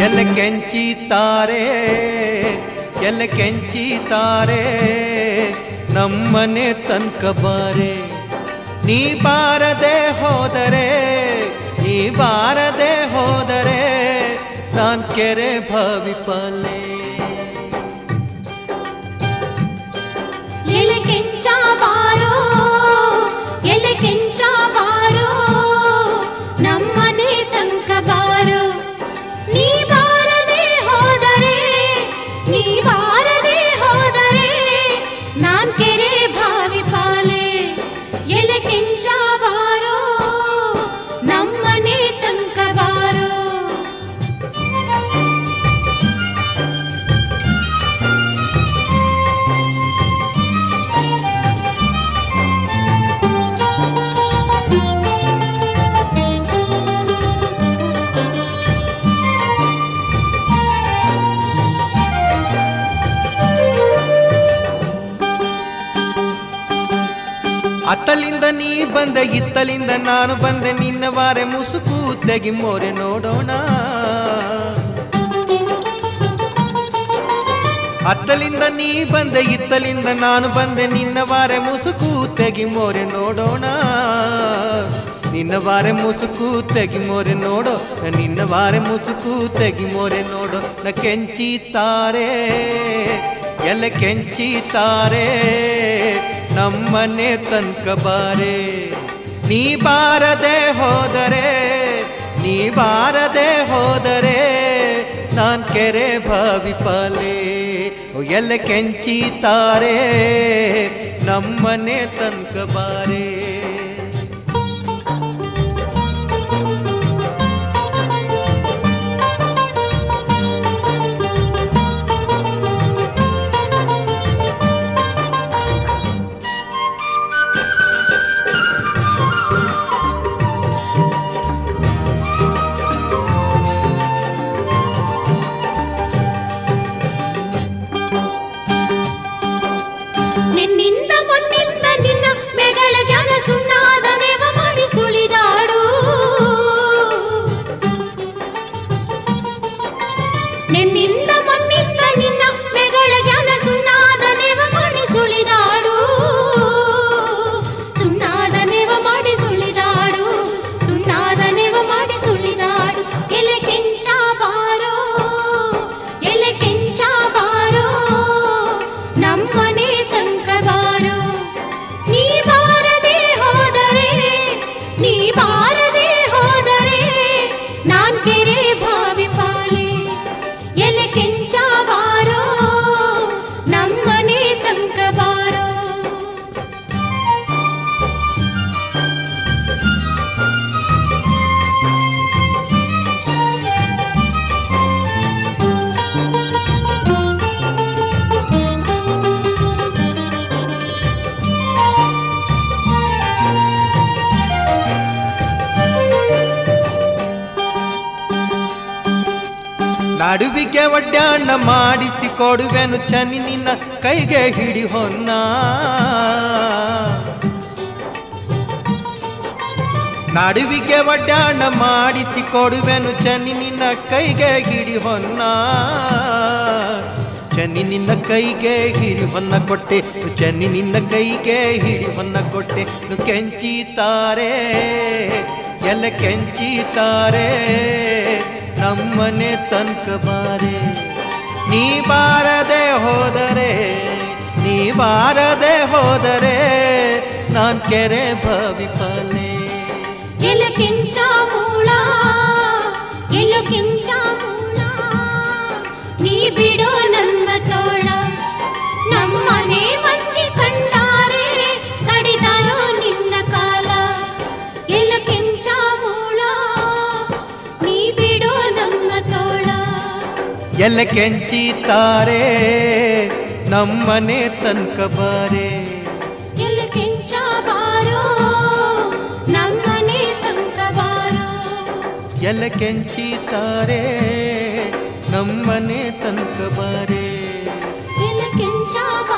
ಎಲ್ಲ ಕೆಂಚಿತಾರೆ ಎಲ್ಲ ಕೆಂಚಿತಾರೆ ನಮ್ಮನೆ ತನಕ ಬಾರೆ ನೀ ಬಾರದೆ ಹೋದರೆ ನೀ ಬಾರದೆ ಹೋದರೆ ನಾನ್ ಕೆರೆ ಭಾವಿಪಾಲೆ ಎಲೆ ಕೆಂಚ ಬಾರೋ ಎಲೆ ಕೆಂಚ ಬಾರೋ ನಮ್ಮನೆ ತನಕ ಬಾರೋ ನೀ ಬಾರದೆ ಹೋದರೆ ನೀ ಬಾರದೆ ಹೋದರೆ ನಾನ್ ಕೆರೆ ಭಾವಿ ಪಾಲೆ ಎಲೆ ಕೆಂಚ ಬಾರೋ ನಮ್ಮನೆ ತನಕ ಬಾರೋ ಅತ್ತಲಿಂದ ನೀ ಬಂದೆ ಇತ್ತಲಿಂದ ನಾನು ಬಂದೆ ನಿನ್ನ ವಾರೆ ಮುಸುಕು ತೆಗಿ ಮೋರೆ ನೋಡೋಣ ಅತ್ತಲಿಂದ ನೀ ಬಂದೆ ಇತ್ತಲಿಂದ ನಾನು ಬಂದೆ ನಿನ್ನ ವಾರೆ ಮುಸುಕು ತೆಗಿ ಮೋರೆ ನೋಡೋಣ ನಿನ್ನ ವಾರೆ ಮುಸುಕು ತೆಗಿ ಮೋರೆ ನೋಡೋ ನಿನ್ನ ವಾರೆ ಮುಸುಕು ತೆಗಿ ಮೋರೆ ನೋಡೋ ನ ಕೆಂಚಿತಾರೆ ಎಲ್ಲ ಕೆಂಚಿತಾರೆ ನಮ್ಮನೆ ತನಕ ಬಾರೆ ನೀ ಬಾರದೆ ಹೋದರೆ ನೀ ಬಾರದೆ ಹೋದರೆ ನಾನ್ ಕೆರೆ ಭಾವಿಪಾಲೆ ಓ ಎಲ್ಲ ಕೆಂಚಿತಾರೆ ನಮ್ಮನೆ ತನಕ ಬಾರೆ ನಿನ್ನಿಂದ ಮೊನ್ನಿಂದ ನಿನ್ನ ಮೆಗಳ ಜನ ಸುಣ್ಣಾದ ನೆವ ಮಾಡಿ ಸುಳಿದಾಡು ನಿನ್ನಿಂದ ಮೊನ್ನಿಂದ ನಿನ್ನ ಮೆಗಳ ಜನ ಸುಣ್ಣಾದ ನೆವ ಮಾಡಿ ಸುಳಿದಾಡು ಸುಣ್ಣಾದ ನೆವ ಮಾಡಿ ಸುಳಿದಾಡು ಸುಣ್ಣಾದ ನೆವ ಮಾಡಿ ಸುಳಿದಾಡು ಎಲೆ ಕೆಂಚ ಬಾರೋ ಎಲೆ ಕೆಂಚ ಬಾರೋ ನಮ್ಮನೆ ತನಕ ಬಾರೋ ನೀ ಬಾರದೆ ಹೋದರೆ ನೀ ಬಾರದೆ ಹೋದರೆ ನಾನ್ ಕೆರೆ ಭಾವಿ ಪಾಲೆ ಎಲೆ ಕೆಂಚ ಬಾರೋ ನಮ್ಮನೆ ತನಕ ಬಾರೋ ನಡುವಿಗೆ ಒಡ್ಡಾಣ ಮಾಡಿಸಿ ಕೊಡುವೆನು ಚನಿ ನಿನ್ನ ಕೈಗೆ ಹಿಡಿ ಹೊನ್ನ ನಡುವಿಗೆ ಒಡ್ಡಾಣ ಮಾಡಿಸಿ ಕೊಡುವೆನು ಚನಿ ನಿನ್ನ ಕೈಗೆ ಹಿಡಿ ಹೊನ್ನ ಚನ್ನಿ ನಿನ್ನ ಕೈಗೆ ಹಿಡಿ ಹೊನ್ನ ಕೊಟ್ಟೆ ಚನ್ನಿ ನಿನ್ನ ಕೈಗೆ ಹಿಡಿ ಹೊನ್ನ ಕೊಟ್ಟೆ ನು ಕೆಂಚಿತಾರೆ ಎಲ್ಲ ಕೆಂಚಿತಾರೆ ನಮ್ಮನೆ ತನಕ ಬಾರೆ ನೀ ಬಾರದೆ ಹೋದರೆ ನೀ ಬಾರದೆ ಹೋದರೆ ನಾನ್ ಕೆರೆ ಭವಿಪಲೆ ಎಲ ಕೆಂಚ ಮೂಳ ಎಲ ಕೆಂಚ ಮೂಳ ನೀ ಬಿಡೋ ನಮ್ಮ ತೋಳ ನಮ್ಮನೆ ಮಂದಿ ಕಂಡಾರೆ ಕಡಿದಾರೋ ನಿನ್ನ ಕಾಲ ಎಲ ಕೆಂಚ ಮೂಳ ನೀ ಬಿಡೋ ನಮ್ಮ ತೋಳ ಎಲ್ಲ ಕೆಂಚಿತಾರೆ ನಮ್ಮನೆ ತನಕ ಬಾರೆ ಎಲ ಕೆಂಚ ಬಾರೋ ನಮ್ಮನೆ ತನಕ ಬಾರೋ ಎಲ್ಲ ಕೆಂಚಿತಾರೆ ನಮ್ಮನೆ ತನಕ ಬಾರೆ ಎಲ ಕೆಂಚ ಬಾರೋ